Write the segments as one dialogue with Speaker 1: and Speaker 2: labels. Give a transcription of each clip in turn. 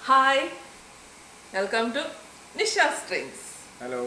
Speaker 1: Hi welcome to Nisha strings
Speaker 2: hello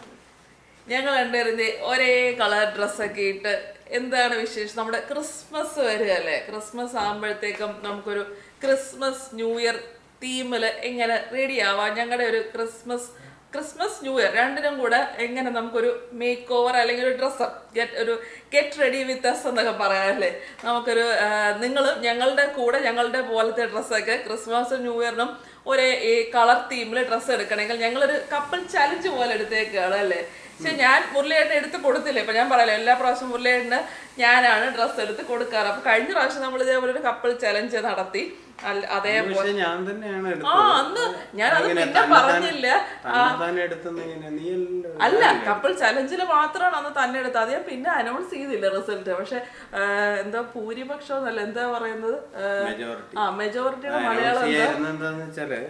Speaker 1: ഞങ്ങൾ രണ്ടുപേരും ഒരേ കളർ ഡ്രസ്സൊക്കെ ഇട്ട് എന്താണ് വിശേഷം നമ്മുടെ ക്രിസ്മസ് വരികയല്ലേ ക്രിസ്മസ് ആകുമ്പോഴത്തേക്കും നമുക്കൊരു ക്രിസ്മസ് ന്യൂ ഇയർ തീമിൽ എങ്ങനെ റെഡി ആവാം ഞങ്ങളുടെ ഒരു ക്രിസ്മസ് ക്രിസ്മസ് ന്യൂ ഇയർ രണ്ടിനും കൂടെ എങ്ങനെ നമുക്കൊരു മേക്ക് ഓവർ അല്ലെങ്കിൽ ഒരു ഡ്രസ്സ് ഗെറ്റ് ഒരു ഗെറ്റ് റെഡി വിത്ത് അസ് എന്നൊക്കെ പറയാമല്ലേ നമുക്കൊരു നിങ്ങൾ ഞങ്ങളുടെ കൂടെ ഞങ്ങളുടെ പോലത്തെ ഡ്രസ്സൊക്കെ ക്രിസ്മസ് ന്യൂ ഇയറിനും ഒരേ ഈ കളർ തീമിൽ ഡ്രസ്സ് എടുക്കണമെങ്കിൽ ഞങ്ങളൊരു കപ്പിൾ ചലഞ്ച് പോലെ എടുത്തേക്കാണ് അല്ലേ പക്ഷെ ഞാൻ മുരളിയേട്ടന് എടുത്ത് കൊടുത്തില്ല ഇപ്പൊ ഞാൻ പറയാലോ എല്ലാ പ്രാവശ്യം മുരളിയേട്ടന് ഞാനാണ് ഡ്രസ്സ് എടുത്ത് കൊടുക്കാറ് അപ്പൊ കഴിഞ്ഞ പ്രാവശ്യം നമ്മൾ ഇതേപോലെ ഒരു കപ്പിൾ ചലഞ്ച് നടത്തി അല്ല അതേപോലെ
Speaker 2: പക്ഷെ ഞാൻ തന്നെയാണ്
Speaker 1: ആ
Speaker 2: എടുത്തത്
Speaker 1: അന്ന് ഞാനത്
Speaker 2: അങ്ങനെ
Speaker 1: പിന്നെ
Speaker 2: തന്നെത്താൻ-
Speaker 1: പറഞ്ഞില്ല
Speaker 2: തന്നെത്താൻ എടുത്തെന്ന് ഇങ്ങനെ നീ അല്ലല്ലോ
Speaker 1: അല്ല കപ്പിൾ ചലഞ്ചിൽ മാത്രമാണ് അന്ന് തന്നെ എടുത്തത് അത് ഞാൻ പിന്നെ അനൗൺസ് ചെയ്തില്ല റിസൾട്ട് പക്ഷെ ആ, എന്താ ഭൂരിപക്ഷം എന്നല്ല എന്താ പറയുന്നത് ആ,
Speaker 2: മെജോറിറ്റി
Speaker 1: ആ മെജോറിറ്റിയുടെ
Speaker 2: അനൗൺസ്
Speaker 1: മലയാളം എന്താ
Speaker 2: ചെയ്യായിരുന്നത് എന്താന്ന് വെച്ചാല്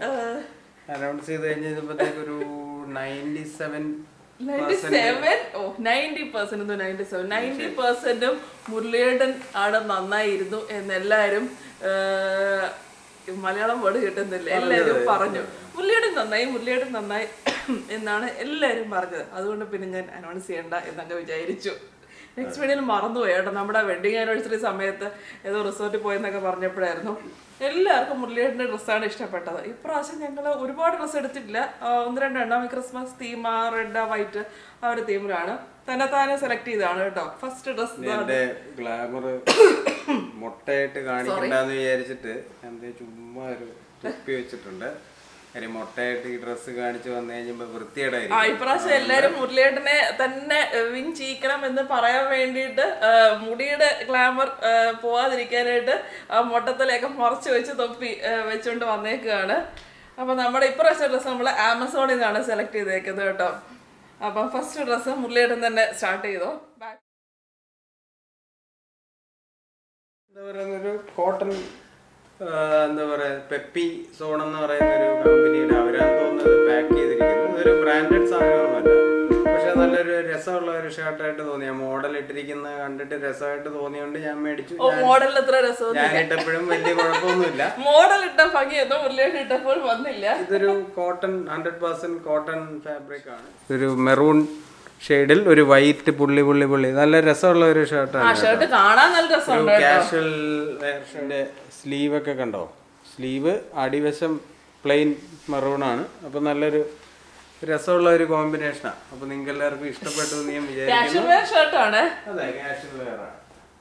Speaker 2: അനൗൺസ് ചെയ്ത് കഴിഞ്ഞപ്പോഴത്തേക്ക് ഒരു ninety seven
Speaker 1: ninety seven oh ninety percent ninety seven ninety പെർസെന്റും മുരളിയേടൻ ആണ് നന്നായിരുന്നു എന്നെല്ലാരും ഏർ, മലയാളം വേർഡ് കിട്ടുന്നില്ല എല്ലാവരും പറഞ്ഞു മുരളിയേടൻ നന്നായി മുരളിയേടൻ നന്നായി എന്നാണ് എല്ലാവരും പറഞ്ഞത് അതുകൊണ്ട് പിന്നെ ഞാൻ അനൗൺസ് ചെയ്യണ്ട എന്നൊക്കെ വിചാരിച്ചു നെക്സ്റ്റ് വീഡിയോയിൽ മറന്നുപോയി കേട്ടോ നമ്മുടെ വെഡിങ് ആനിവേഴ്സറി സമയത്ത് ഏതോ റിസോർട്ടിൽ പോയെന്നൊക്കെ പറഞ്ഞപ്പോഴായിരുന്നു എല്ലാവർക്കും മുരളിയേട്ടൻ്റെ ഡ്രസ്സാണ് ഇഷ്ടപ്പെട്ടത് ഇപ്രാവശ്യം ഞങ്ങൾ ഒരുപാട് ഡ്രസ്സ് എടുത്തിട്ടില്ല ആ, ഒന്ന് രണ്ടെണ്ണം ക്രിസ്മസ് തീം ആ റെഡ് ആ വൈറ്റ് ആ ഒരു തീമിലാണ് തന്നെ താനെ സെലക്ട് ചെയ്തതാണ് കേട്ടോ ഫസ്റ്റ് ഡ്രസ്
Speaker 2: എന്റെ ഗ്ലാമർ മുട്ടയായിട്ട് കാണിക്കണ്ടെന്ന് വിചാരിച്ചിട്ട് ഞാൻ ദേ ചുമ്മാ ഒരു തുപ്പി വെച്ചിട്ടുണ്ട് കാര്യം മുട്ടയായിട്ട് ഈ ഡ്രസ്സ് കാണിച്ച് വന്നു കഴിഞ്ഞപ്പോ
Speaker 1: ആ
Speaker 2: വൃത്തിയേടായിരിക്കും
Speaker 1: ഇപ്രാവശ്യം എല്ലാരും മുരളിയേട്ടനെ തന്നെ വിൻ ചെയ്യിക്കണം എന്ന് പറയാൻ വേണ്ടിയിട്ട് ആ, മുടിയുടെ ഗ്ലാമർ പോവാതിരിക്കാനായിട്ട് ആ മൊട്ടത്തിലൊക്കെ മറച്ചു വെച്ച് തൊപ്പി ആ, വെച്ചുകൊണ്ട് വന്നേക്കുകയാണ് അപ്പൊ നമ്മുടെ ഇപ്രാവശ്യം ഡ്രസ്സ് നമ്മൾ ആമസോണിൽ നിന്നാണ് സെലക്ട് ചെയ്തേക്കുന്നത് കേട്ടോ അപ്പം ഫസ്റ്റ് ഡ്രസ്സ് മുരളിയേട്ടൻ തന്നെ സ്റ്റാർട്ട് ചെയ്തോ Back-
Speaker 2: എന്താ പറയുന്ന ഒരു കോട്ടൺ എന്താ പറയാ പെപ്പി സോൺ എന്ന് പറയുന്ന ഒരു കമ്പനിയുടെ അവരാണ് തോന്നുന്നത് പാക്ക് ചെയ്തിരിക്കുന്നത് ഇതൊരു ബ്രാൻഡഡ് സാധനമൊന്നുമല്ല പക്ഷെ നല്ലൊരു രസമുള്ള ഒരു ഷർട്ടായിട്ട് തോന്നി ഞാൻ മോഡൽ ഇട്ടിരിക്കുന്ന കണ്ടിട്ട് രസമായിട്ട് തോന്നിയോണ്ട് ഞാൻ മേടിച്ചു
Speaker 1: ഓ മോഡലിൽ എത്ര രസം
Speaker 2: ഞാൻ ഇട്ടപ്പോഴും വലിയ കുഴപ്പമൊന്നുമില്ല
Speaker 1: മോഡൽ ഇട്ട ഭംഗിയൊന്നും മുരളിയേട്ടൻ ഇട്ടപ്പോൾ വന്നില്ല
Speaker 2: ഇതൊരു cotton hundred percent cotton fabric ആണ് ഒരു മെറൂൺ ഷെയ്ഡിൽ ഒരു വൈറ്റ് പുള്ളി പുള്ളി പുള്ളി നല്ല രസമുള്ള ഒരു
Speaker 1: ആ
Speaker 2: ഷർട്ടാണ്
Speaker 1: ഷർട്ട് കാണാൻ നല്ല രസമുണ്ട് കേട്ടോ
Speaker 2: കാഷ്വൽ വേർഷന്റെ സ്ലീവ് ഒക്കെ കണ്ടോ സ്ലീവ് അടിവശം പ്ലെയിൻ മെറൂൺ ആണ് അപ്പൊ നല്ലൊരു രസമുള്ള ഒരു കോമ്പിനേഷനാണ് അപ്പൊ നിങ്ങൾക്ക് എല്ലാവർക്കും ഇഷ്ടപ്പെട്ടു എന്ന് ഞാൻ വിചാരിക്കുന്നു
Speaker 1: കാഷ്വൽ വെയർ ഷർട്ടാണ്
Speaker 2: അതെ കാഷ്വൽ വെയർ ആണ്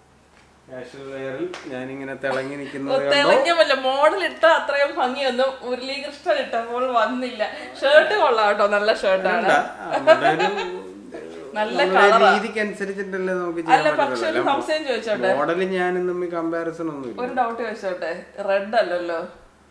Speaker 2: കാഷ്വൽ വെയറിൽ ഞാനിങ്ങനെ തിളങ്ങി നിൽക്കുന്നത് കണ്ടോ
Speaker 1: തിളങ്ങിയല്ല മോഡൽ ഇട്ട അത്രയും ഭംഗിയൊന്നും മുരളീകൃഷ്ണൻ ഇട്ടപ്പോൾ വന്നില്ല ഷർട്ട് കൊള്ളാം കേട്ടോ നല്ല ഷർട്ടാണ്
Speaker 2: ആ, നമ്മുടെ ഒരു
Speaker 1: നല്ല
Speaker 2: നമ്മുടെ രീതിക്ക് അനുസരിച്ചിട്ടല്ലേ നമുക്ക്
Speaker 1: അല്ല
Speaker 2: ചെയ്യാൻ
Speaker 1: പക്ഷെ ഒരു സംശയം ചോദിച്ചോട്ടെ
Speaker 2: പറ്റുള്ളൂ മോഡൽ ഞാനും തമ്മിൽ കമ്പാരിസൺ ഒന്നുമില്ല
Speaker 1: ഒരു ഡൗട്ട് ചോദിച്ചോട്ടെ റെഡ് അല്ലല്ലോ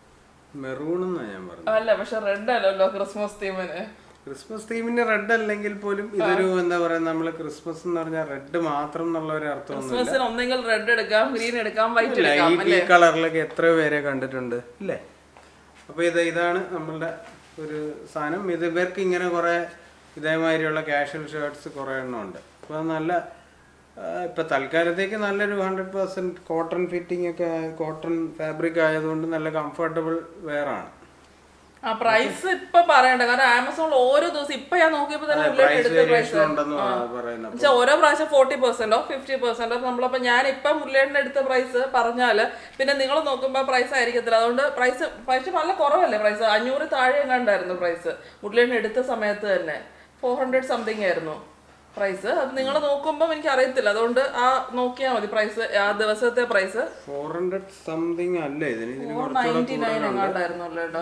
Speaker 2: മെറൂൺ എന്നാ ഞാൻ പറഞ്ഞത്
Speaker 1: അല്ല പക്ഷെ റെഡ് അല്ലല്ലോ ക്രിസ്മസ് തീമിന്
Speaker 2: ക്രിസ്മസ് തീമിന് റെഡ് അല്ലെങ്കിൽ പോലും ഇതൊരു എന്താ പറയാ നമ്മള് ക്രിസ്മസ് എന്ന് പറഞ്ഞാൽ റെഡ് മാത്രം എന്നുള്ള ഒരു അർത്ഥമൊന്നുമില്ല
Speaker 1: ക്രിസ്മസിന് ഒന്നെങ്കിൽ റെഡ് എടുക്കാം ഗ്രീൻ എടുക്കാം വൈറ്റ് എടുക്കാം
Speaker 2: ലൈറ്റ് ഈ കളറിലൊക്കെ എത്ര പേരെ കണ്ടിട്ടുണ്ട് ഇല്ലേ അപ്പൊ ഇത് ഇതാണ് നമ്മളുടെ ഒരു സാധനം ഇത് ഇവർക്ക് ഇങ്ങനെ കുറെ ഇതേമാതിരിയുള്ള കാഷ്വൽ ഷർട്ട്സ് കുറെ എണ്ണം ഉണ്ട് അപ്പൊ അത് നല്ല ആ, ഇപ്പൊ തൽക്കാലത്തേക്ക് നല്ലൊരു ഹൺഡ്രഡ് പെർസെന്റ് കോട്ടൺ ഫിറ്റിംഗ് ഒക്കെ കോട്ടൺ ഫാബ്രിക് ആയതുകൊണ്ട് നല്ല കംഫർട്ടബിൾ വെയർ ആണ്
Speaker 1: ആ പ്രൈസ് ഇപ്പൊ പറയണ്ട കാരണം ആമസോണിൽ ഓരോ ദിവസം ഇപ്പൊ ഞാൻ നോക്കിയപ്പോ തന്നെ ഉള്ളിൽ
Speaker 2: പ്രൈസ്
Speaker 1: എടുത്ത
Speaker 2: വേരിയേഷൻ
Speaker 1: പ്രൈസ്
Speaker 2: ഉണ്ടെന്ന് പറയുന്നത്
Speaker 1: എന്നുവെച്ചാൽ ഓരോ പ്രാവശ്യം ഫോർട്ടി പെർസെന്റോ ഫിഫ്റ്റി പെർസെന്റോ നമ്മളപ്പോ ഞാൻ ഇപ്പം മുരളിയേട്ടൻ്റെ എടുത്ത പ്രൈസ് പറഞ്ഞാല് പിന്നെ നിങ്ങൾ നോക്കുമ്പോൾ പ്രൈസ് ആയിരിക്കത്തില്ല അതുകൊണ്ട് പ്രൈസ് പക്ഷെ നല്ല കുറവല്ലേ പ്രൈസ് അഞ്ഞൂറ് താഴെ എങ്ങാണ്ടായിരുന്നു പ്രൈസ് മുരളിയേട്ടൻ എടുത്ത സമയത്ത് തന്നെ ഫോർ ഹൺഡ്രഡ് സംതിങ് ആയിരുന്നു പ്രൈസ് അത് നിങ്ങൾ നോക്കുമ്പോൾ എനിക്ക് അറിയത്തില്ല അതുകൊണ്ട് ആ നോക്കിയാൽ മതി പ്രൈസ് ആ ദിവസത്തെ പ്രൈസ്
Speaker 2: ഫോർ ഹൺഡ്രഡ് സംതിങ് അല്ലേ ഇതിന് ഇതിന്
Speaker 1: ഫോർ
Speaker 2: കുറച്ചുകൂടെ
Speaker 1: നയൻറ്റി നയൻ എങ്ങാണ്ടായിരുന്നല്ലോ കേട്ടോ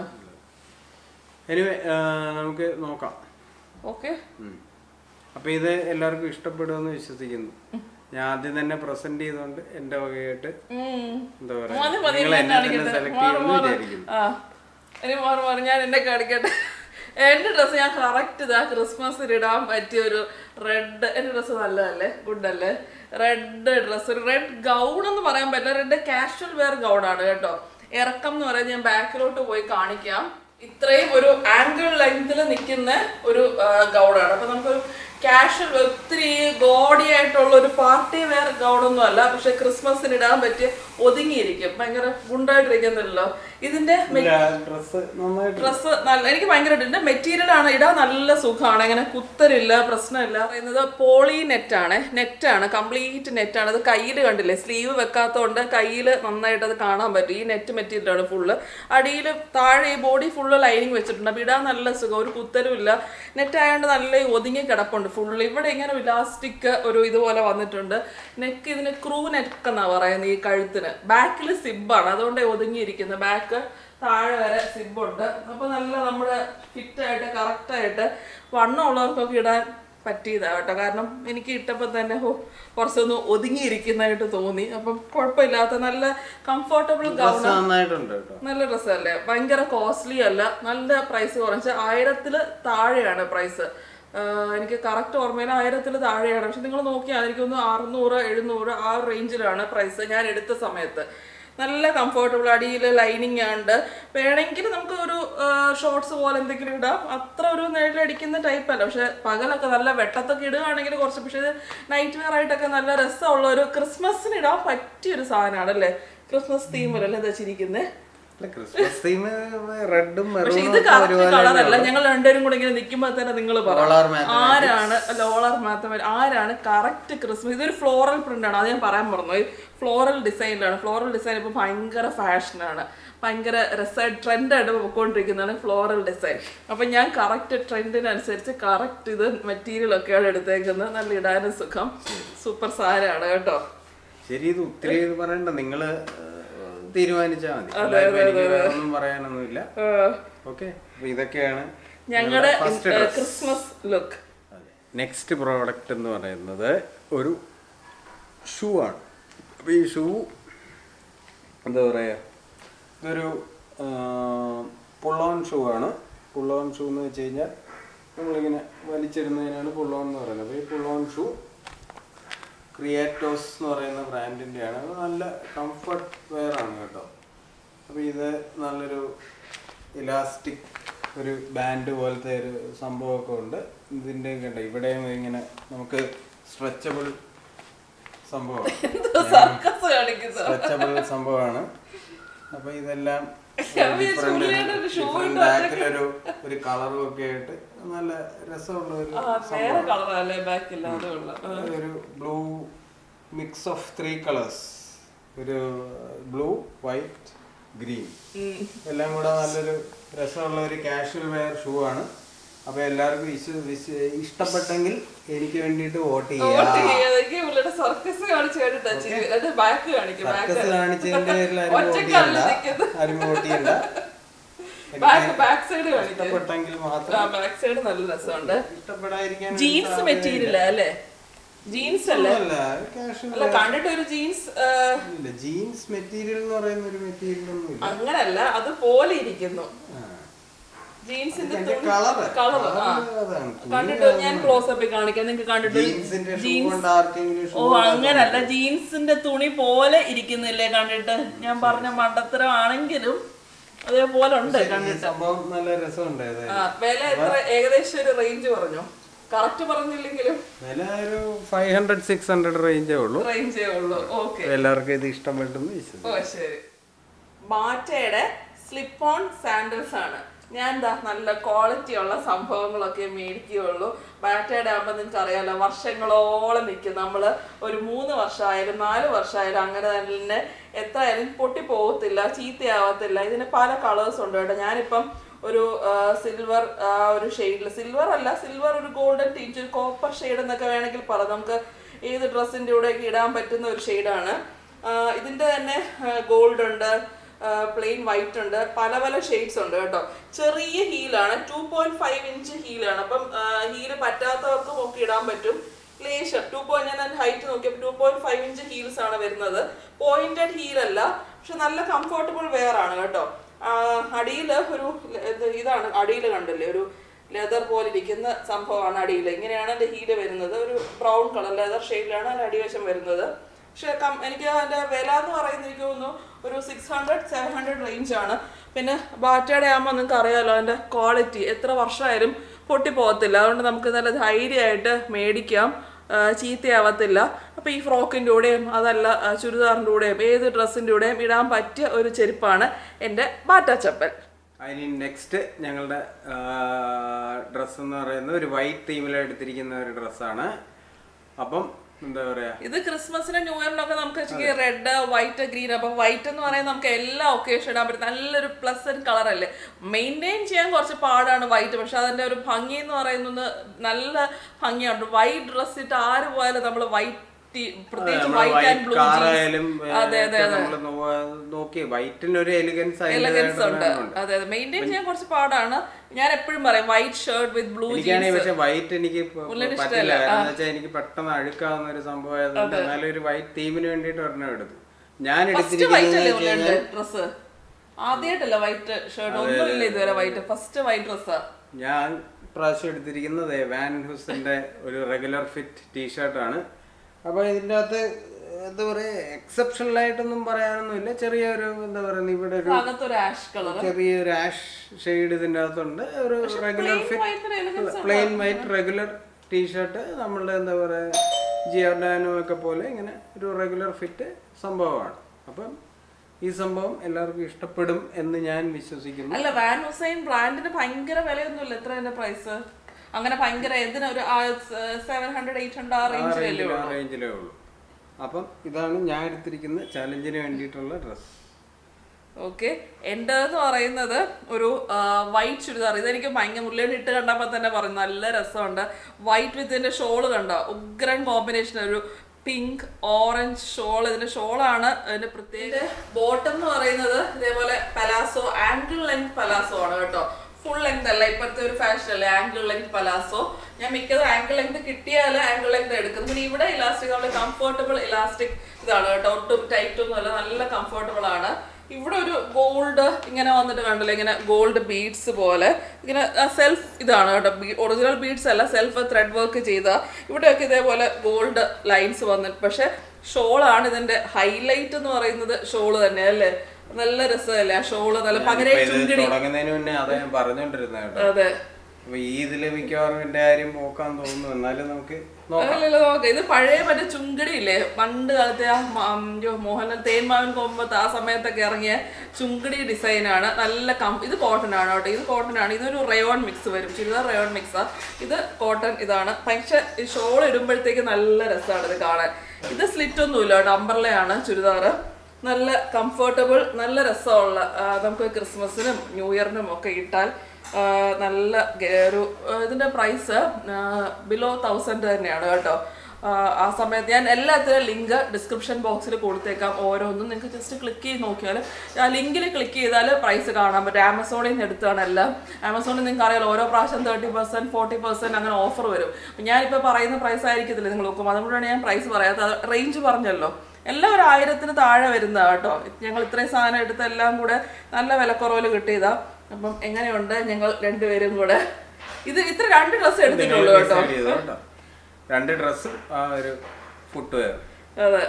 Speaker 2: എനിവേ നമുക്ക് നോക്കാം
Speaker 1: ഓക്കെ
Speaker 2: ഉം. അപ്പൊ ഇത് എല്ലാവർക്കും ഇഷ്ടപ്പെടുമെന്ന് വിശ്വസിക്കുന്നു ഞാൻ ആദ്യം തന്നെ പ്രസന്റ് ചെയ്തുകൊണ്ട് എന്റെ വകയായിട്ട് എന്താ പറയാ
Speaker 1: മതി മതി
Speaker 2: നിങ്ങൾ
Speaker 1: എന്നെ
Speaker 2: എന്നെ തന്നെ
Speaker 1: കാണിക്കട്ടെ.
Speaker 2: സെലക്ട്
Speaker 1: മാറ്
Speaker 2: ചെയ്യുമെന്ന്
Speaker 1: മാറ്.
Speaker 2: വിചാരിക്കുന്നു
Speaker 1: ആ ഇനി മാറി മാറി ഞാൻ എന്നെ കാണിക്കട്ടെ എന്റെ ഡ്രസ്സ് ഞാൻ കറക്റ്റ് ഇതാ ക്രിസ്മസിന് ഇടാൻ പറ്റിയ ഒരു റെഡ് എന്റെ ഡ്രസ്സ് നല്ലതല്ലേ ഗുഡ് അല്ലേ റെഡ് ഡ്രസ്സ് ഒരു റെഡ് ഗൗൺ എന്ന് പറയാൻ പറ്റില്ല റെഡ് കാഷ്വൽ വെയർ ഗൗൺ ആണ് കേട്ടോ ഇറക്കം എന്ന് പറയുന്നത് ഞാൻ ബാക്കിലോട്ട് പോയി കാണിക്കാം ഇത്രയും ഒരു ആംഗിൾ ലെങ്തിൽ നിൽക്കുന്ന ഒരു ഗൗണാണ് അപ്പൊ നമുക്കൊരു കാഷ്വൽ ഒത്തിരി ഗോഡി ആയിട്ടുള്ള ഒരു പാർട്ടി വെയർ ഗൗണൊന്നും അല്ല പക്ഷെ ക്രിസ്മസിന് ഇടാൻ പറ്റിയ ഒതുങ്ങിയിരിക്കും ഭയങ്കര ഗുണ്ടായിട്ടിരിക്കുന്നില്ലല്ലോ ഇതിന്റെ
Speaker 2: ഡ്രസ്സ് നന്നായിട്ട്
Speaker 1: ഡ്രസ്സ് നല്ല എനിക്ക് ഭയങ്കര ഇതിന്റെ മെറ്റീരിയൽ ആണ് ഇടാൻ നല്ല സുഖമാണ് ഇങ്ങനെ കുത്തരില്ല പ്രശ്നമില്ല പറയുന്നത് പോളി നെറ്റ് ആണ് നെറ്റ് ആണ് കംപ്ലീറ്റ് നെറ്റ് ആണ് അത് കയ്യിൽ കണ്ടില്ലേ സ്ലീവ് വെക്കാത്തതുകൊണ്ട് കയ്യിൽ നന്നായിട്ട് അത് കാണാൻ പറ്റും ഈ നെറ്റ് മെറ്റീരിയൽ ആണ് ഫുള്ള് അടിയിൽ താഴെ ഈ ബോഡി ഫുള്ള് ലൈനിങ് വെച്ചിട്ടുണ്ട് അപ്പോൾ ഇടാൻ നല്ല സുഖം ഒരു കുത്തരും ഇല്ല നെറ്റ് ആയതുകൊണ്ട് നല്ല ഒതുങ്ങി കിടപ്പുണ്ട് ഫുള്ള് ഇവിടെ ഇങ്ങനെ ഇലാസ്റ്റിക് ഒരു ഇതുപോലെ വന്നിട്ടുണ്ട് നെക്ക് ഇതിന് ക്രൂ നെക്ക് എന്നാ പറയുന്നത് ഈ കഴുത്തിന് ബാക്കിൽ സിബാണ് അതുകൊണ്ട് ഒതുങ്ങിയിരിക്കുന്നത് ബാക്ക് താഴെ വരെ സിബുണ്ട് അപ്പൊ നല്ല നമ്മുടെ ഫിറ്റ് ആയിട്ട് കറക്റ്റ് ആയിട്ട് വണ്ണം ഉള്ളവർക്കൊക്കെ ഇടാൻ പറ്റിയതാ കേട്ടോ കാരണം എനിക്ക് ഇട്ടപ്പോൾ തന്നെ ഹോ കുറച്ചൊന്ന് ഒതുങ്ങിയിരിക്കുന്നതായിട്ട് തോന്നി അപ്പം കുഴപ്പമില്ലാത്ത നല്ല കംഫർട്ടബിൾ ഗൗൺ
Speaker 2: ഡ്രസ്സ് നന്നായിട്ടുണ്ട് കേട്ടോ
Speaker 1: നല്ല ഡ്രസ്സല്ലേ ഭയങ്കര കോസ്റ്റ്ലി അല്ല നല്ല പ്രൈസ് കുറച്ച് ആയിരത്തില് താഴെയാണ് പ്രൈസ് എനിക്ക് കറക്റ്റ് ഓർമ്മയിൽ ആയിരത്തിൽ താഴെയാണ് പക്ഷെ നിങ്ങൾ നോക്കിയാൽ എനിക്കൊന്ന് അറുന്നൂറ് എഴുന്നൂറ് ആ റേഞ്ചിലാണ് പ്രൈസ് ഞാൻ എടുത്ത സമയത്ത് നല്ല കംഫർട്ടബിൾ അടിയിൽ ലൈനിങ് ഉണ്ട് വേണമെങ്കിൽ നമുക്ക് ഒരു ഷോർട്സ് പോലെ എന്തെങ്കിലും ഇടാം അത്ര ഒരു നേടിലടിക്കുന്ന ടൈപ്പ് അല്ല പക്ഷെ പകലൊക്കെ നല്ല വെട്ടത്തൊക്കെ ഇടുകയാണെങ്കിൽ കുറച്ച് പക്ഷേ ഇത് നൈറ്റ് വെയർ ആയിട്ടൊക്കെ നല്ല രസമുള്ള ഒരു ക്രിസ്മസിന് ഇടാൻ പറ്റിയൊരു സാധനമാണ് അല്ലേ ക്രിസ്മസ് തീമിലല്ലേ എന്താ വെച്ചിരിക്കുന്നത്
Speaker 2: അല്ല ക്രിസ്മസ് തീം റെഡും
Speaker 1: പക്ഷെ ഇത്
Speaker 2: മെറൂണും
Speaker 1: കറക്റ്റ് കളറല്ല ഞങ്ങൾ രണ്ടുപേരും കൂടെ ഇങ്ങനെ നിൽക്കുമ്പോൾ തന്നെ നിങ്ങൾ പറ
Speaker 2: Polar
Speaker 1: ആരാണ് ലോളർ മാത്തമാറ്റി ആരാണ് കറക്റ്റ് ക്രിസ്മസ് ഇതൊരു ഫ്ലോറൽ പ്രിന്റ് ആണ് അത് ഞാൻ പറയാൻ പറഞ്ഞു ഫ്ലോറൽ ഡിസൈനിലാണ് ഫ്ലോറൽ ഡിസൈൻ ഇപ്പൊ ഭയങ്കര ഫാഷനാണ് ഭയങ്കര രസമായിട്ട് ട്രെൻഡായിട്ട് പോയിക്കൊണ്ടിരിക്കുന്നതാണ് ഫ്ലോറൽ ഡിസൈൻ അപ്പൊ ഞാൻ കറക്റ്റ് ട്രെൻഡിനനുസരിച്ച് കറക്റ്റ് ഇത് മെറ്റീരിയൽ ഒക്കെയാണ് എടുത്തേക്കുന്നത് നല്ല ഇടാനും സുഖം സൂപ്പർ സാധനമാണ് കേട്ടോ
Speaker 2: ശരി ഇത് ഒത്തിരി ഇത് പറയണ്ട നിങ്ങള് തീരുമാനിച്ചാൽ മതി അല്ലാതെ എനിക്ക് വേറെ ഒന്നും പറയാനൊന്നുമില്ല ഓക്കെ അപ്പൊ ഇതൊക്കെയാണ്
Speaker 1: ഞങ്ങളുടെ
Speaker 2: first
Speaker 1: Christmas look
Speaker 2: next product എന്ന് പറയുന്നത് ഒരു ഷൂ ആണ് അപ്പോൾ ഈ ഷൂ എന്താ പറയുക ഇതൊരു പുള്ളോൺ ഷൂ ആണ് പുള്ളോൺ ഷൂ എന്ന് വെച്ച് കഴിഞ്ഞാൽ നമ്മളിങ്ങനെ വലിച്ചിടുന്നതിനാണ് പുള്ളോൺ എന്ന് പറയുന്നത് അപ്പോൾ ഈ പുള്ളോൺ ഷൂ ക്രിയേറ്റോസ് എന്ന് പറയുന്ന ബ്രാൻഡിൻ്റെയാണ് അത് നല്ല കംഫർട്ട് വെയർ ആണ് കേട്ടോ അപ്പോൾ ഇത് നല്ലൊരു ഇലാസ്റ്റിക് ഒരു ബാൻഡ് പോലത്തെ ഒരു സംഭവമൊക്കെ ഉണ്ട് ഇതിൻ്റെ കണ്ട ഇവിടെയും ഇങ്ങനെ നമുക്ക് സ്ട്രെച്ചബിൾ സംഭവമാണ്
Speaker 1: സർക്കസ് കാണിക്കുന്നത്
Speaker 2: സ്ട്രെച്ചബിൾ സംഭവമാണ് അപ്പോൾ ഇതെല്ലാം
Speaker 1: ഞാൻ വിചാരിച്ചു ഉള്ളിലായിട്ട് ഒരു shoe
Speaker 2: ഡിഫറെന്റ് ബാക്കിലൊരു ഒരു കളറും ഒക്കെ ആയിട്ട് നല്ല രസമുള്ള ഒരു
Speaker 1: ആ വേറെ കളറല്ലേ ബാക്കില്ല അതുള്ള
Speaker 2: ഒരു blue mix of three colours ഒരു ബ്ലൂ വൈറ്റ് ഗ്രീൻ എല്ലാം കൂടെ നല്ലൊരു രസമുള്ള ഒരു കാഷ്വൽ വെയർ ഷൂ ആണ് അപ്പൊ എല്ലാവർക്കും വിശ്വ- വിശ്വ- ഇഷ്ടപ്പെട്ടെങ്കിൽ എനിക്ക് വേണ്ടിയിട്ട് വോട്ട് ചെയ്യാം
Speaker 1: സർക്കസ് കാണിച്ചു കേട്ടിട്ട് ബാക്ക് കാണിക്കും
Speaker 2: സർക്കസ് കാണിച്ചതിന്റെ പേരിൽ ആരും വോട്ട്
Speaker 1: ഒറ്റക്കാലിൽ
Speaker 2: ചെയ്യണ്ട
Speaker 1: നിൽക്കുന്നു.
Speaker 2: ആരും വോട്ട് ചെയ്യണ്ട
Speaker 1: ബാക്ക് ബാക്ക് സൈഡ് കാണിക്കും
Speaker 2: ഇഷ്ടപ്പെട്ടെങ്കിൽ മാത്രം
Speaker 1: ബാക്ക് സൈഡ് നല്ല രസമുണ്ട്
Speaker 2: ഇഷ്ടപ്പെടാതിരിക്കാൻ
Speaker 1: ജീൻസ് മെറ്റീരിയൽ അല്ലേ ജീൻസ് അല്ലേ
Speaker 2: കാഷ്വൽ
Speaker 1: അല്ല കണ്ടിട്ട് ഒരു ജീൻസ്
Speaker 2: ഇല്ല ജീൻസ് മെറ്റീരിയൽ എന്ന് പറയുന്ന ഒരു മെറ്റീരിയൽ ഒന്നും ഇല്ല
Speaker 1: അങ്ങനല്ല അത് പോലെ ഇരിക്കുന്നു
Speaker 2: ആ.
Speaker 1: ജീൻസിന്റെ
Speaker 2: ഇതിന്റെ colour.
Speaker 1: കളർ
Speaker 2: Colour
Speaker 1: ആ
Speaker 2: അതാണ്. തുണി
Speaker 1: കണ്ടിട്ട് ഞാൻ ക്ലോസ് അപ്പിൽ കാണിക്കാം നിങ്ങൾക്ക് കണ്ടിട്ട്
Speaker 2: ജീൻസിന്റെ ഷൂ
Speaker 1: ജീൻസ്
Speaker 2: കൊണ്ട് ആർക്കെങ്കിലും
Speaker 1: ഓ
Speaker 2: ഷൂ
Speaker 1: അങ്ങനല്ല ജീൻസിന്റെ തുണി പോലെ ഇരിക്കുന്നില്ലേ കണ്ടിട്ട് ഞാൻ പറഞ്ഞ മണ്ടത്തരം ആണെങ്കിലും അതേപോലെ ഉണ്ട് കണ്ടിട്ട്
Speaker 2: സംഭവം നല്ല രസമുണ്ട് ഏതായാലും.
Speaker 1: ആ വില എത്ര ഏകദേശം ഒരു റേഞ്ച് പറഞ്ഞു കറക്റ്റ് പറഞ്ഞില്ലെങ്കിലും
Speaker 2: വില ഒരു ഫൈവ് ഹൺഡ്രഡ് സിക്സ് ഹൺഡ്രഡ് റേഞ്ചേ ഉള്ളൂ
Speaker 1: റേഞ്ചേ ഉള്ളൂ ഓക്കെ
Speaker 2: എല്ലാവർക്കും ഇത് ഇഷ്ടപ്പെട്ടെന്ന് വിശ്വസിക്കുന്നു
Speaker 1: ഓ ശരി ബാറ്റയുടെ സ്ലിപ്പ് ഓൺ സാൻഡൽസ് ആണ് ഞാൻ എന്താ നല്ല ക്വാളിറ്റി ഉള്ള സംഭവങ്ങളൊക്കെ മേടിക്കുകയുള്ളൂ ബാറ്റയുടെ ആകുമ്പോൾ നിങ്ങൾക്ക് അറിയാലോ വർഷങ്ങളോളം നിൽക്കും നമ്മൾ ഒരു മൂന്ന് വർഷമായാലും നാല് വർഷമായാലും അങ്ങനെ തന്നെ എത്രയായാലും പൊട്ടി പോകത്തില്ല ചീത്തയാവത്തില്ല ഇതിന് പല കളേഴ്സ് ഉണ്ട് കേട്ടോ ഞാനിപ്പം ഒരു സിൽവർ ഒരു ഷെയ്ഡിൽ സിൽവർ അല്ല സിൽവർ ഒരു ഗോൾഡൻ ടീച്ച് ഒരു കോപ്പർ ഷെയ്ഡ് എന്നൊക്കെ വേണമെങ്കിൽ പറയാം നമുക്ക് ഏത് ഡ്രസ്സിൻ്റെ കൂടെയൊക്കെ ഇടാൻ പറ്റുന്ന ഒരു ഷെയ്ഡാണ് ഇതിൻ്റെ തന്നെ ഗോൾഡ് ഉണ്ട് പ്ലെയിൻ വൈറ്റ് ഉണ്ട് പല പല ഷെയ്ഡ്സ് ഉണ്ട് കേട്ടോ ചെറിയ ഹീലാണ് ടു പോയിന്റ് ഫൈവ് ഇഞ്ച് ഹീലാണ് അപ്പം ഹീല് പറ്റാത്തവർക്കും ഒക്കെ ഇടാൻ പറ്റും ലേശം ടു പോയിന്റ് ഞാൻ ഹൈറ്റ് നോക്കിയപ്പോൾ two point five inch heels ആണ് വരുന്നത് പോയിന്റഡ് ഹീൽ അല്ല പക്ഷെ നല്ല കംഫർട്ടബിൾ വെയർ ആണ് കേട്ടോ അടിയിൽ ഒരു ഇത് ഇതാണ് അടിയിൽ കണ്ടില്ലേ ഒരു ലെതർ പോലെ ഇരിക്കുന്ന സംഭവമാണ് അടിയിൽ ഇങ്ങനെയാണ് എൻ്റെ ഹീല് വരുന്നത് ഒരു ബ്രൗൺ കളർ ലെതർ ഷെയ്ഡിലാണ് അതിൻ്റെ അടിവശം വരുന്നത് പക്ഷെ കം- എനിക്ക് അതിൻ്റെ വില എന്ന് പറയുന്നത് എനിക്ക് തോന്നുന്നു ഒരു six hundred seven hundred range ആണ് പിന്നെ ബാറ്റയുടെ ആകുമ്പോൾ നിങ്ങൾക്ക് അറിയാമല്ലോ അതിൻ്റെ ക്വാളിറ്റി എത്ര വർഷമായാലും പൊട്ടി പോകത്തില്ല അതുകൊണ്ട് നമുക്ക് നല്ല ധൈര്യമായിട്ട് മേടിക്കാം ആ, ചീത്തയാവത്തില്ല അപ്പോൾ ഈ ഫ്രോക്കിൻ്റെ കൂടെയും അതല്ല ആ, ചുരിദാറിൻ്റെ കൂടെയും ഏത് ഡ്രസ്സിൻ്റെ കൂടെയും ഇടാൻ പറ്റിയ ഒരു ചെരുപ്പാണ് എൻ്റെ ബാറ്റ ചപ്പൽ
Speaker 2: അതിന് നെക്സ്റ്റ് ഞങ്ങളുടെ ഡ്രസ്സ് എന്ന് പറയുന്നത് ഒരു വൈറ്റ് തീമിൽ എടുത്തിരിക്കുന്ന ഒരു ഡ്രസ്സാണ് അപ്പം എന്താ പറയാ
Speaker 1: ഇത് ക്രിസ്മസിനും ന്യൂ ഇയറിനൊക്കെ നമുക്ക് റെഡ് വൈറ്റ് ഗ്രീൻ അപ്പം വൈറ്റ് എന്ന് പറയുന്നത് നമുക്ക് എല്ലാ ഒക്കേഷൻ ഇടാൻ പറ്റും നല്ലൊരു പ്ലസന്റ് കളർ അല്ലേ മെയിൻറ്റെയിൻ ചെയ്യാൻ കുറച്ച് പാടാണ് വൈറ്റ് പക്ഷെ അതിന്റെ ഒരു ഭംഗി എന്ന് പറയുന്നത് നല്ല ഭംഗിയുണ്ട് വൈറ്റ് ഡ്രസ് ഇട്ട് ആര് പോയാലും നമ്മൾ വൈറ്റ് പ്രത്യേകിച്ച് വൈറ്റ് ആൻഡ് ബ്ലൂ
Speaker 2: കാറായാലും
Speaker 1: അതെ, അതെ,
Speaker 2: നമ്മൾ നോക്കി വൈറ്റിന് ഒരു എലിഗൻസ്
Speaker 1: എലഗൻസ് ഉണ്ട് അതെ അതെ മെയിൻറ്റെയിൻ ചെയ്യാൻ കുറച്ച് പാടാണ് ഞാൻ എപ്പോഴും പറയും വൈറ്റ് ഷർട്ട് വിത്ത് ബ്ലൂ
Speaker 2: എനിക്കാണെങ്കിൽ പക്ഷെ വൈറ്റ് എനിക്ക് പ- പറ്റില്ല കാരണം വെച്ചാൽ എനിക്ക് പെട്ടെന്ന് അഴുക്കാവുന്ന ഒരു സംഭവം ആയതുകൊണ്ട് എന്നാലും ഒരു വൈറ്റ് തീമിന് വേണ്ടിയിട്ട് ഒരെണ്ണം എടുത്തു ഞാൻ
Speaker 1: ഫസ്റ്റ് വൈറ്റ് അല്ലേ
Speaker 2: എടുത്തിരിക്കുന്നത്
Speaker 1: ഉള്ളത് ഡ്രസ് ആദ്യമായിട്ടല്ല വൈറ്റ് ഷർട്ട് ഒന്നുമില്ല ഇതുവരെ വൈറ്റ് ഫസ്റ്റ് വൈറ്റ് ഡ്രസ്സാ
Speaker 2: ഞാൻ പ്രാവശ്യം എടുത്തിരിക്കുന്നത് വാൻ ഹുസിന്റെ ഒരു റെഗുലർ ഫിറ്റ് ടീഷർട്ടാണ് അപ്പോൾ ഇതിൻ്റെ അകത്ത് എന്താ പറയുക എക്സെപ്ഷണൽ ആയിട്ടൊന്നും പറയാനൊന്നുമില്ല ചെറിയൊരു എന്താ പറയുക ഇവിടെ ഒരു
Speaker 1: അകത്തൊരു ആഷ് കളർ
Speaker 2: ചെറിയൊരു ആഷ് ഷെയ്ഡ് ഇതിൻ്റെ അകത്തുണ്ട് ഒരു regular fit plain white regular T-shirt നമ്മളുടെ എന്താ പറയുക ജിയോഡാനോ ഒക്കെ പോലെ ഇങ്ങനെ ഒരു റെഗുലർ ഫിറ്റ് സംഭവമാണ് അപ്പം ഈ സംഭവം എല്ലാവർക്കും ഇഷ്ടപ്പെടും എന്ന് ഞാൻ വിശ്വസിക്കുന്നു
Speaker 1: അല്ല വാൻ ഹുസൈൻ ബ്രാൻഡിന് ഭയങ്കര വിലയൊന്നുമില്ല എത്ര അതിന്റെ പ്രൈസ് അങ്ങനെ ഭയങ്കര എന്തിനാ ഒരു സെവൻ ഹൺഡ്രഡ് എയ്റ്റ് ഹൺഡ്രഡ് ആ റേഞ്ച് വില
Speaker 2: ആ റേഞ്ചിലേ ഉള്ളൂ അപ്പം ഇതാണ് ഞാൻ എടുത്തിരിക്കുന്ന ചാലഞ്ചിന് വേണ്ടിയിട്ടുള്ള ഡ്രസ്സ്
Speaker 1: ഓക്കെ എൻ്റെ എന്ന് പറയുന്നത് ഒരു വൈറ്റ് ചുരിദാർ ഇതെനിക്ക് ഭയങ്കര മുല്ലേട്ട് ഇട്ട് കണ്ടപ്പോൾ തന്നെ പറഞ്ഞു നല്ല രസമുണ്ട് വൈറ്റ് വിത്ത് ഇതിൻ്റെ ഷോള് കണ്ടോ ഉഗ്രൻ കോമ്പിനേഷൻ ഒരു പിങ്ക് ഓറഞ്ച് ഷോൾ ഇതിന്റെ ഷോളാണ് ഇതിന്റെ പ്രത്യേക ബോട്ടം എന്ന് പറയുന്നത് ഇതേപോലെ പലാസോ ആംഗിൾ ലെങ്ത് പലാസോ ആണ് കേട്ടോ ഫുൾ ലെങ്ത് അല്ല ഇപ്പോഴത്തെ ഒരു ഫാഷൻ അല്ലേ ആംഗിൾ ലെങ്ത് പലാസോ ഞാൻ മിക്കതും ആംഗിൾ ലെങ്ത് കിട്ടിയാൽ ആംഗിൾ ലെങ്ത് എടുക്കും പിന്നെ ഇവിടെ ഇലാസ്റ്റിക് നമ്മുടെ കംഫർട്ടബിൾ ഇലാസ്റ്റിക് ഇതാണ് കേട്ടോ ഒട്ടും ടൈറ്റ് ഒന്നും അല്ല നല്ല കംഫർട്ടബിൾ ആണ് ഇവിടെ ഒരു ഗോൾഡ് ഇങ്ങനെ വന്നിട്ട് കണ്ടില്ല ഇങ്ങനെ ഗോൾഡ് ബീഡ്സ് പോലെ ഇങ്ങനെ സെൽഫ് ഇതാണ് കേട്ടോ ഒറിജിനൽ ബീഡ്സ് അല്ല സെൽഫ് ത്രെഡ് വർക്ക് ചെയ്ത ഇവിടെയൊക്കെ ഇതേപോലെ ഗോൾഡ് ലൈൻസ് വന്നിട്ട് പക്ഷെ ഷോളാണ് ഇതിന്റെ ഹൈലൈറ്റ് എന്ന് പറയുന്നത് ഷോള് തന്നെ അല്ലേ നല്ല രസമല്ലേ ആ ഷോള് നല്ല പകരെ
Speaker 2: ഇപ്പൊ ഇത് തുടങ്ങുന്നതിന് മുന്നേ അതാ ഞാൻ പറഞ്ഞോണ്ടിരുന്നത് കേട്ടോ
Speaker 1: അതെ
Speaker 2: അപ്പൊ ഈ ഇതില് മിക്കവാറും എന്റെ കാര്യം നോക്കാൻ തോന്നുന്നു എന്നാലും നമുക്ക് നോക്കാം
Speaker 1: അല്ലല്ലോ നോക്കാം ഇത് പഴയ മറ്റേ ചുങ്കടി ഇല്ലേ പണ്ട് കാലത്തെ ആ മ- ഉം, യ്യോ, മോഹൻലാൽ തേന്മാവൻ കൊമ്പത്ത് ആ സമയത്തൊക്കെ ഇറങ്ങിയ ചുങ്കടി ഡിസൈനാണ് നല്ല കം ഇത് കോട്ടൺ ആണ് കേട്ടോ ഇത് കോട്ടൺ ആണ് ഇതൊരു റയോൺ മിക്സ് വരും ചുരിദാർ റയോൺ മിക്സാ ഇത് കോട്ടൺ ഇതാണ് പക്ഷെ ഈ ഷോൾ ഇടുമ്പോഴത്തേക്ക് നല്ല രസമാണ് ഇത് കാണാൻ ഇത് സ്ലിറ്റ് ഒന്നുമില്ല കേട്ടോ അമ്പർലയാണ് ചുരിദാർ നല്ല കംഫർട്ടബിൾ നല്ല രസമുള്ള ആ, നമുക്ക് ക്രിസ്മസിനും ന്യൂ ഇയറിനും ഒക്കെ ഇട്ടാൽ ആ, നല്ല ഗ- ഒരു ആ, ഇതിന്റെ പ്രൈസ് ബിലോ തൗസൻഡ് തന്നെയാണ് കേട്ടോ ആ, ആ സമയത്ത് ഞാൻ എല്ലാത്തിനും ലിങ്ക് ഡിസ്ക്രിപ്ഷൻ ബോക്സിൽ കൊടുത്തേക്കാം ഓരോന്നും നിങ്ങൾക്ക് ജസ്റ്റ് ക്ലിക്ക് ചെയ്ത് നോക്കിയാൽ ആ ലിങ്കിൽ ക്ലിക്ക് ചെയ്താൽ പ്രൈസ് കാണാൻ പറ്റും ആമസോണിൽ നിന്ന് എടുത്താണ് എല്ലാം ആമസോണിൽ നിങ്ങൾക്ക് അറിയാലോ ഓരോ പ്രാവശ്യം തേർട്ടി പെർസെൻറ്റ് ഫോർട്ടി പെർസെൻറ്റ് അങ്ങനെ ഓഫർ വരും അപ്പം ഞാനിപ്പോൾ പറയുന്ന പ്രൈസ് ആയിരിക്കത്തില്ല നിങ്ങൾ നോക്കും അതുകൊണ്ടാണ് ഞാൻ പ്രൈസ് പറയാത്തത് റേഞ്ച് പറഞ്ഞല്ലോ എല്ലാം ഒരു ആയിരത്തിന് താഴെ വരുന്നതാ കേട്ടോ ഞങ്ങൾ ഇത്രയും സാധനം എടുത്ത് എല്ലാം കൂടെ നല്ല വിലക്കുറവിൽ കിട്ടിയതാ അപ്പം എങ്ങനെയുണ്ട് ഞങ്ങൾ രണ്ടുപേരും കൂടെ ഇത് ഇത്ര രണ്ട് ഡ്രസ്സ് എടുത്തിട്ടുള്ളൂ കേട്ടോ
Speaker 2: Decide ചെയ്തോ കേട്ടോ. രണ്ട് ഡ്രസ്സും ആ ഒരു ഫുട്ട് വെയർ
Speaker 1: അതെ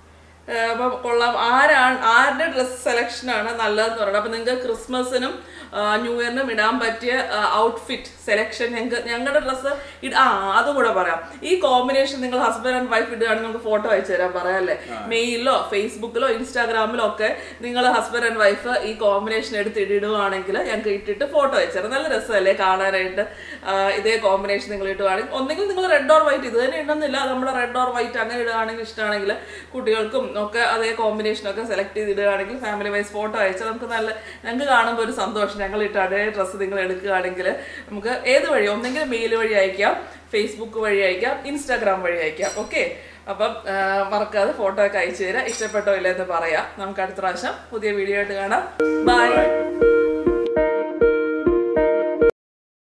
Speaker 1: ഏഹ് അപ്പം കൊള്ളാം ആരാണ് ആരുടെ ഡ്രസ് സെലക്ഷൻ ആണ് നല്ലതെന്ന് പറയുന്നത് അപ്പം നിങ്ങൾക്ക് ക്രിസ്മസിനും ആ, ന്യൂ ഇയറിനും ഇടാൻ പറ്റിയ ഔട്ട്ഫിറ്റ് സെലക്ഷൻ ഞങ്ങൾക്ക് ഞങ്ങളുടെ ഡ്രസ്സ് ആ അതും കൂടെ പറയാം ഈ കോമ്പിനേഷൻ നിങ്ങൾ ഹസ്ബൻഡ് ആൻഡ് വൈഫ് ഇടുകയാണെങ്കിൽ നമുക്ക് ഫോട്ടോ അയച്ചു തരാൻ പറയാല്ലേ മെയിലിലോ ഫേസ്ബുക്കിലോ ഇൻസ്റ്റാഗ്രാമിലോ ഒക്കെ നിങ്ങൾ ഹസ്ബൻഡ് ആൻഡ് വൈഫ് ഈ കോമ്പിനേഷൻ എടുത്ത് ഇടുവാണെങ്കിൽ ഞങ്ങൾക്ക് ഇട്ടിട്ട് ഫോട്ടോ അയച്ചു തരാം നല്ല രസമല്ലേ കാണാനായിട്ട് ആ, ഇതേ കോമ്പിനേഷൻ നിങ്ങൾ ഇടുവാണെങ്കിൽ ഒന്നെങ്കിൽ നിങ്ങൾ റെഡ് ഓർ വൈറ്റ് ഇത് തന്നെ ഇടുന്നില്ല നമ്മുടെ റെഡ് ഓർ വൈറ്റ് അങ്ങനെ ഇടുകയാണെങ്കിൽ ഇഷ്ടമാണെങ്കിൽ കുട്ടികൾക്കും ഒക്കെ അതേ കോമ്പിനേഷൻ ഒക്കെ സെലക്ട് ചെയ്ത് ഇടുകയാണെങ്കിൽ ഫാമിലി വൈസ് ഫോട്ടോ അയച്ചാൽ നമുക്ക് നല്ല ഞങ്ങൾക്ക് കാണുമ്പോൾ ഒരു സന്തോഷം ഞങ്ങൾ ഇട്ട് അതേ ഡ്രസ്സ് നിങ്ങൾ എടുക്കുകയാണെങ്കിൽ നമുക്ക് ഏത് വഴി ഒന്നെങ്കിൽ മെയിൽ വഴി അയക്കാം ഫേസ്ബുക്ക് വഴി അയക്കാം ഇൻസ്റ്റാഗ്രാം വഴി അയക്കാം ഓക്കെ അപ്പം ആ, മറക്കാതെ ഫോട്ടോ ഒക്കെ അയച്ചു തരാം ഇഷ്ടപ്പെട്ടോ ഇല്ലെന്ന് പറയാം നമുക്ക് അടുത്ത പ്രാവശ്യം പുതിയ വീഡിയോ ആയിട്ട് കാണാം ബൈ